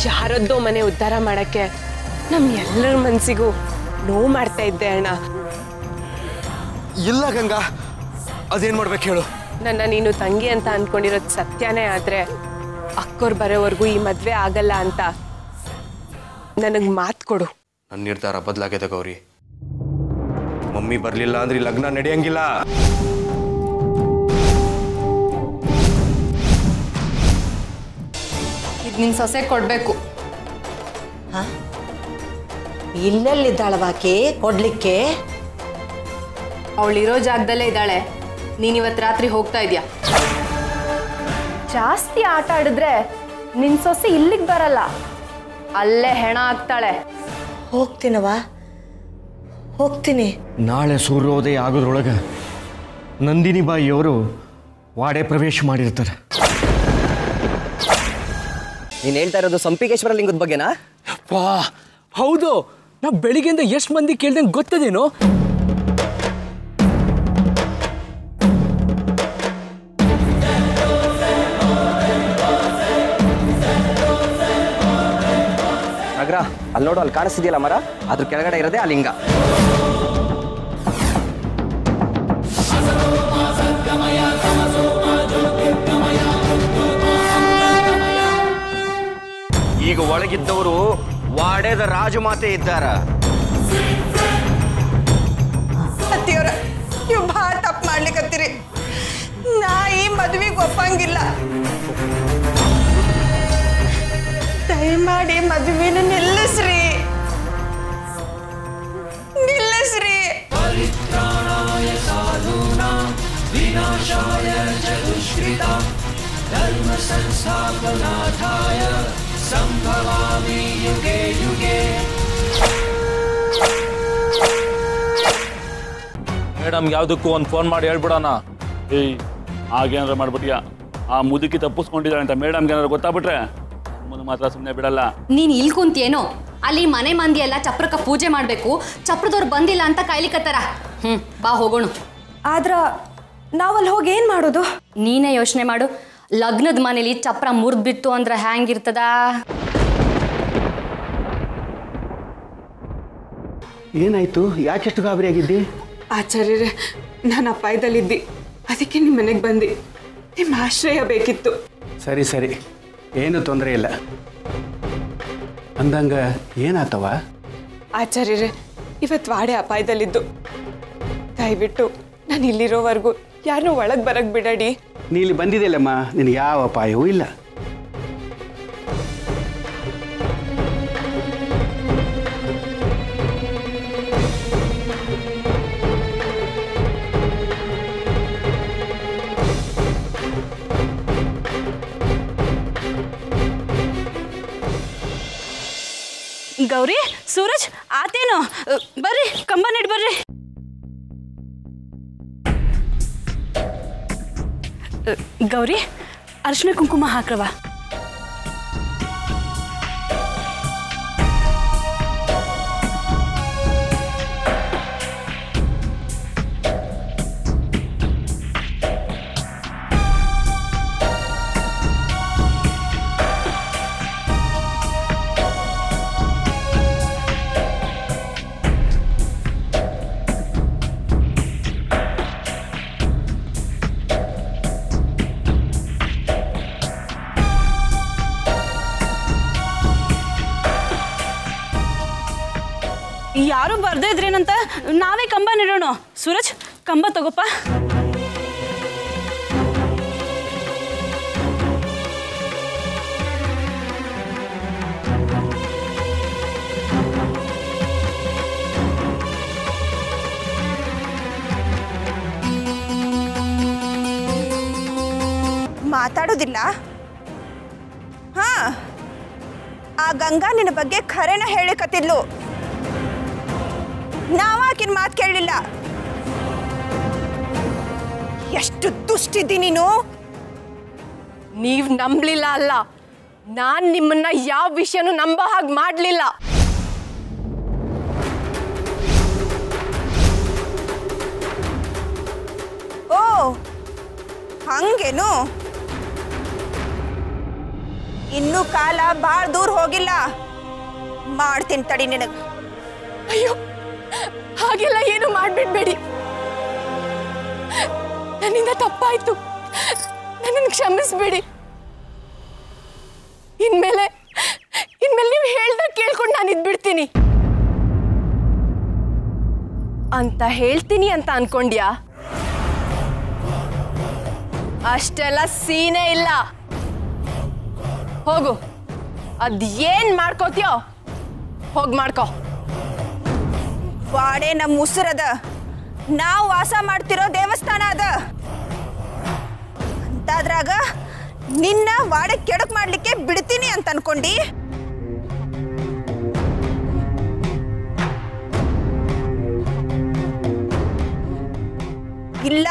ಯಾರದ್ದೋ ಮನೆ ಉದ್ಧಾರ ಮಾಡಕ್ಕೆ ನಮ್ ಎಲ್ಲರ ಮನ್ಸಿಗೂ ನೋವು ಮಾಡ್ತಾ ಇದ್ದೆ ಅಣ್ಣ ಇಲ್ಲ ಗಂಗಾ ಅದೇನ್ ಮಾಡ್ಬೇಕು ಹೇಳು ನನ್ನ ನೀನು ತಂಗಿ ಅಂತ ಅನ್ಕೊಂಡಿರೋದು ಸತ್ಯನೇ ಆದ್ರೆ ಅಕ್ಕೋರ್ ಬರೋವರೆಗೂ ಈ ಮದ್ವೆ ಆಗಲ್ಲ ಅಂತ ನನಗ್ ಮಾತು ಕೊಡು ನನ್ನ ನಿರ್ಧಾರ ಬದಲಾಗಿದೆ ಗೌರಿ ಮಮ್ಮಿ ಬರ್ಲಿಲ್ಲ ಅಂದ್ರೆ ಈ ಲಗ್ನ ನಡೆಯಂಗಿಲ್ಲ ಇದು ನಿನ್ನ ಸೊಸೆ ಕೊಡಬೇಕು ಇಲ್ಲೆಲ್ಲಿದ್ದಾಳವಾಕಿ ಕೊಡ್ಲಿಕ್ಕೆ ಅವಳಿರೋ ಜಾಗದಲ್ಲೇ ಇದ್ದಾಳೆ ನೀನು ಇವತ್ತು ರಾತ್ರಿ ಹೋಗ್ತಾ ಇದೆಯಾ ಜಾಸ್ತಿ ಆಟ ಆಡಿದ್ರೆ ನಿನ್ನ ಸೊಸೆ ಇಲ್ಲಿಗೆ ಬರಲ್ಲ ಅಲ್ಲೇ ಹೆಣ ಆಗ್ತಾಳೆ ಹೋಗ್ತೀನವ ಹೋಗ್ತೀನಿ ನಾಳೆ ಸೂರ್ಯೋದಯ ಆಗೋದ್ರೊಳಗೆ ನಂದಿನಿ ಬಾಯಿಯವರು ವಾಡೆ ಪ್ರವೇಶ ಮಾಡಿರ್ತಾರೆ ನೀನು ಹೇಳ್ತಾ ಇರೋದು ಸಂಪಿಗೇಶ್ವರ ಲಿಂಗದ ಬಗ್ಗೆನಾ ವಾ ಹೌದು ನಾ ಬೆಳಿಗ್ಗೆಯಿಂದ ಎಷ್ಟು ಮಂದಿ ಕೇಳ್ದಂಗೆ ಗೊತ್ತದೇನು ನಗರ ಅಲ್ಲಿ ನೋಡು ಅಲ್ಲಿ ಕಾಣಿಸ್ತಿದೆಯಲ್ಲ ಮರ ಅದ್ರ ಕೆಳಗಡೆ ಇರೋದೇ ಆ ಲಿಂಗ ಈಗ ಒಳಗಿದ್ದವರು ವಾಡೆದ ರಾಜಮಾತೆ ಇದ್ದಾರ ಅತ್ತಿಯವ್ರ ನೀವು ಭಾಳ ತಪ್ಪು ಮಾಡ್ಲಿಕತ್ತೀರಿ ನಾ ಈ ಮದ್ವಿಗೆ ಒಪ್ಪಂಗಿಲ್ಲ ದಯಮಾಡಿ ಮದುವೆನ ನಿಲ್ಲಿಸ್ರಿ ನಿಲ್ಲಿಸ್ರಿ ಮೇಡಮ್ ಯಾವುದಕ್ಕೂ ಒಂದು ಫೋನ್ ಮಾಡಿ ಹೇಳ್ಬಿಡೋಣ ಏಯ್ ಹಾಗೇನಾರ ಮಾಡ್ಬಿಟ್ಯಾ ಆ ಮುದುಕಿ ತಪ್ಪಿಸ್ಕೊಂಡಿದ್ದಾಳೆ ಅಂತ ಮೇಡಮ್ಗೆ ಏನಾರು ಗೊತ್ತಾಗ್ಬಿಟ್ರೆ ಮುಂದೆ ಮಾತ್ರ ಸುಮ್ಮನೆ ಬಿಡಲ್ಲ ನೀನು ಇಲ್ಲಿ ಕುಂತಿಯೇನೋ ಅಲ್ಲಿ ಮನೆ ಮಂದಿ ಎಲ್ಲ ಚಪ್ರಕ್ಕ ಪೂಜೆ ಮಾಡಬೇಕು ಚಪ್ರದವ್ರು ಬಂದಿಲ್ಲ ಅಂತ ಕಾಯ್ಲಿಕತ್ತಾರ ಹ್ಞೂ ಬಾ ಹೋಗೋಣ ಆದ್ರ ನಾವಲ್ಲಿ ಹೋಗಿ ಏನು ಮಾಡೋದು ನೀನೇ ಯೋಚನೆ ಮಾಡು ಲಗ್ನದ ಮನೇಲಿ ಚಪ್ರ ಮುರಿದ್ಬಿಟ್ಟು ಅಂದ್ರೆ ಹ್ಯಾಂಗಿರ್ತದ ಏನಾಯ್ತು ಯಾಕೆಷ್ಟು ಗಾಬರಿ ಆಗಿದ್ದಿ ಆಚಾರ್ಯರೇ ನಾನು ಅಪಾಯದಲ್ಲಿದ್ದಿ ಅದಕ್ಕೆ ನಿಮ್ಮ ಮನೆಗೆ ಬಂದು ನಿಮ್ಮ ಆಶ್ರಯ ಬೇಕಿತ್ತು ಸರಿ ಸರಿ ಏನು ತೊಂದರೆ ಇಲ್ಲ ಅಂದಂಗ ಏನಾತವ ಆಚಾರ್ಯರೇ ಇವತ್ತು ವಾಡೆ ಅಪಾಯದಲ್ಲಿದ್ದು ದಯವಿಟ್ಟು ನಾನು ಇಲ್ಲಿರೋವರೆಗೂ ಯಾರನ್ನೂ ಒಳಗೆ ಬರಕ್ ಬಿಡಡಿ ನೀ ಇಲ್ಲಿ ಬಂದಿದೆಯಲ್ಲಮ್ಮ ನಿನಗೆ ಯಾವ ಅಪಾಯವೂ ಇಲ್ಲ ಗೌರಿ ಸೂರಜ್ ಆತೇನು ಅ, ಬರ್ರಿ ಕಂಬ ನೆಡ್ ಬರ್ರಿ ಅ, ಗೌರಿ ಅರ್ಶಿನ ಕುಂಕುಮ ಹಾಕ್ರವ ಯಾರು ಬರ್ದೇ ಇದ್ರೇನಂತ ನಾವೇ ಕಂಬ ನೆಡೋಣ ಸೂರಜ್ ಕಂಬ ತಗೋಪ್ಪ ಮಾತಾಡೋದಿಲ್ಲ ಹಾ ಆ ಗಂಗಾ ನಿನ್ನ ಬಗ್ಗೆ ಖರೇನ ಹೇಳಿಕತ್ತಿದ್ಲು ನಾವಾಕಿನ ಮಾತು ಕೇಳಲಿಲ್ಲ ಎಷ್ಟು ದುಷ್ಟಿದ್ದಿ ನೀನು ನೀವ್ ನಂಬ್ಲಿಲ್ಲ ಅಲ್ಲ ನಾನ್ ನಿಮ್ಮನ್ನ ಯಾವ ವಿಷಯನೂ ನಂಬೋ ಹಾಗೆ ಮಾಡ್ಲಿಲ್ಲ ಓ ಹಂಗೇನು ಇನ್ನೂ ಕಾಲ ಭಾಳ ದೂರ ಹೋಗಿಲ್ಲ ಮಾಡ್ತೀನಿ ತಡಿ ನಿನಗೆ ಅಯ್ಯೋ ಹಾಗೆಲ್ಲ ಏನು ಮಾಡ್ಬಿಡ್ಬೇಡಿ ನನ್ನಿಂದ ತಪ್ಪಾಯ್ತು ನನ್ನನ್ನು ಕ್ಷಮಿಸ್ಬೇಡಿ ಇನ್ಮೇಲೆ ಇನ್ಮೇಲೆ ನೀವು ಹೇಳ್ದಾಗ ಕೇಳ್ಕೊಂಡು ನಾನು ಇದ್ಬಿಡ್ತೀನಿ ಅಂತ ಹೇಳ್ತೀನಿ ಅಂತ ಅನ್ಕೊಂಡ್ಯಾ ಅಷ್ಟೆಲ್ಲ ಸೀನೇ ಇಲ್ಲ ಹೋಗು ಅದ್ ಏನ್ ಮಾಡ್ಕೋತೀಯೋ ಹೋಗ್ ಮಾಡ್ಕೋ ವಾಡೆ ನಮ್ಮ ಉಸಿರದ ನಾವು ವಾಸ ಮಾಡ್ತಿರೋ ದೇವಸ್ಥಾನ ಅದ ಅಂತಾದ್ರಾಗ ನಿನ್ನ ವಾಡೆ ಕೆಡಕ್ ಮಾಡ್ಲಿಕ್ಕೆ ಬಿಡ್ತೀನಿ ಅಂತ ಅನ್ಕೊಂಡಿ ಇಲ್ಲ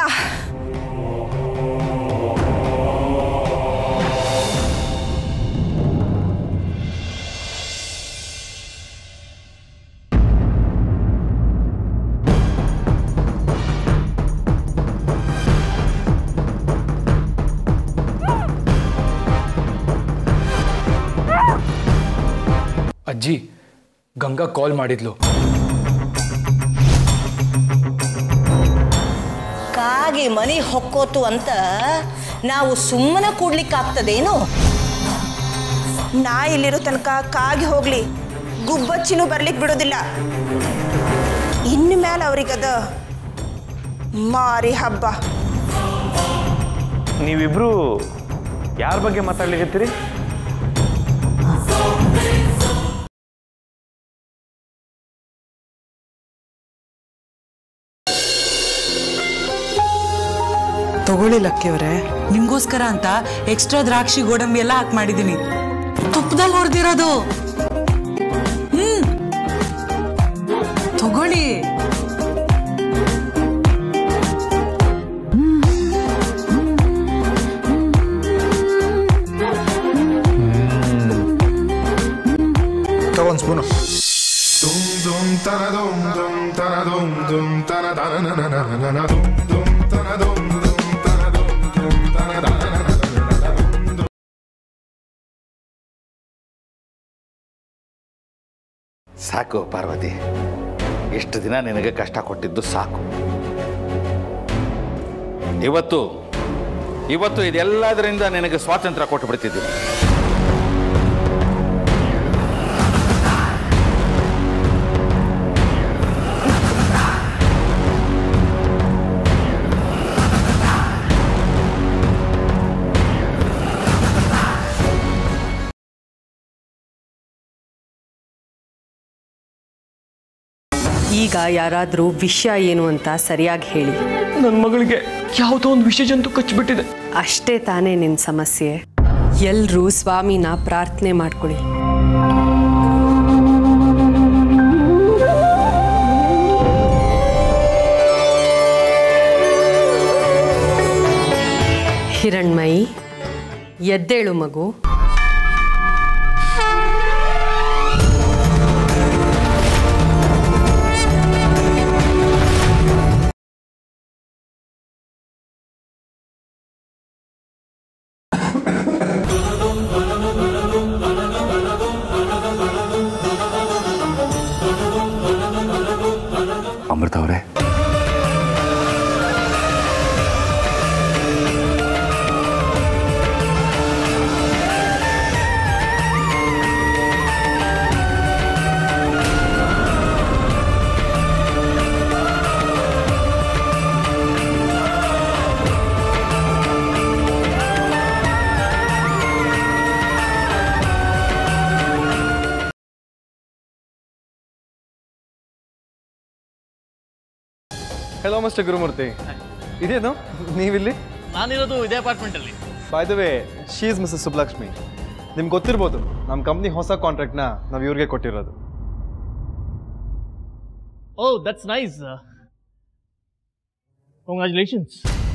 ಅಜ್ಜಿ ಗಂಗಾ ಕಾಲ್ ಮಾಡಿದ್ಲು ಕಾಗಿ ಮನಿ ಹೊಕ್ಕೋತು ಅಂತ ನಾವು ಸುಮ್ಮನೆ ಕೂಡ್ಲಿಕ್ಕಾಗ್ತದೇನು ನಾ ಇಲ್ಲಿರೋ ತನಕ ಕಾಗಿ ಹೋಗ್ಲಿ ಗುಬ್ಬಚ್ಚಿನೂ ಬರ್ಲಿಕ್ಕೆ ಬಿಡೋದಿಲ್ಲ ಇನ್ನು ಮೇಲೆ ಅವ್ರಿಗದ ಮಾರಿ ಹಬ್ಬ ನೀವಿಬ್ರು ಯಾರ ಬಗ್ಗೆ ಮಾತಾಡ್ಲಿಕತ್ತೀರಿ ತಗೊಳ್ಳಿ ಲಕ್ಕಿಯವರೇ ನಿಮ್ಗೋಸ್ಕರ ಅಂತ ಎಕ್ಸ್ಟ್ರಾ ದ್ರಾಕ್ಷಿ ಗೋಡಂಬಿ ಎಲ್ಲ ಹಾಕಿ ಮಾಡಿದ್ದೀನಿ ತುಪ್ಪದಲ್ಲಿ ಹೊಡೆದಿರೋದು ಹ್ಮ್ ತಗೊಳ್ಳಿ ತಗೊಂಡ್ ಸ್ಪೂನು ಸಾಕು ಪಾರ್ವತಿ ಇಷ್ಟು ದಿನ ನಿನಗೆ ಕಷ್ಟ ಕೊಟ್ಟಿದ್ದು ಸಾಕು ಇವತ್ತು ಇವತ್ತು ಇದೆಲ್ಲದರಿಂದ ನಿನಗೆ ಸ್ವಾತಂತ್ರ್ಯ ಕೊಟ್ಟು ಬಿಡ್ತಿದ್ದೀನಿ ಈಗ ಯಾರಾದರೂ ವಿಷಯ ಏನು ಅಂತ ಸರಿಯಾಗಿ ಹೇಳಿ ನನ್ನ ಮಗಳಿಗೆ ಯಾವುದೋ ಒಂದು ವಿಷ ಜಂತು ಕಚ್ಚಿಬಿಟ್ಟಿದೆ ಅಷ್ಟೇ ತಾನೇ ನಿನ್ನ ಸಮಸ್ಯೆ ಎಲ್ಲರೂ ಸ್ವಾಮಿನ ಪ್ರಾರ್ಥನೆ ಮಾಡ್ಕೊಳ್ಳಿ ಹಿರಣ್ಮಯಿ ಎದ್ದೇಳು ಮಗು ಅಮೃತ ಅವರೇ ಹೆಲೋ ಮಿಸ್ಟರ್ ಗುರುಮೂರ್ತಿ ಇದೇನು ನೀವಿಲ್ಲಿ ನಾನಿರೋದು ಇದೇ ಅಪಾರ್ಟ್ಮೆಂಟಲ್ಲಿ by the way she is Mrs Subbalakshmi ನಿಮ್ಗೆ ಗೊತ್ತಿರ್ಬೋದು ನಮ್ಮ ಕಂಪ್ನಿ ಹೊಸ ಕಾಂಟ್ರಾಕ್ಟ್ನ ನಾವು ಇವ್ರಿಗೆ ಕೊಟ್ಟಿರೋದು ಓ ದಟ್ಸ್ ನೈಸ್ ಕಂಗ್ರ್ಯಾಚುಲೇಷನ್ಸ್